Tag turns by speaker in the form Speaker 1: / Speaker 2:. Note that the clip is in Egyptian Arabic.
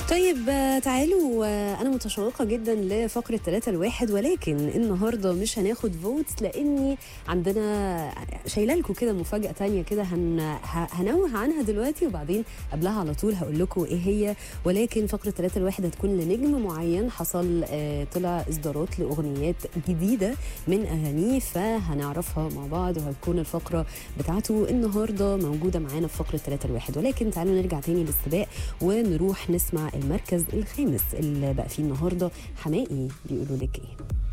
Speaker 1: طيب آه، تعالوا آه، انا متشوقه جدا لفقره 3 الواحد ولكن النهارده مش هناخد فوتس لاني عندنا شايله لكم كده مفاجاه تانية كده هن... ه- هنوه عنها دلوقتي وبعدين قبلها على طول هقول لكم ايه هي ولكن فقره 3 الواحد هتكون لنجم معين حصل آه، طلع اصدارات لاغنيات جديده من اغانيه فهنعرفها مع بعض وهتكون الفقره بتاعته النهارده موجوده معانا في فقره 3 الواحد ولكن تعالوا نرجع تاني للسباق ونروح نسمع المركز الخامس اللي بقى فيه النهارده حمائي بيقولوا لك ايه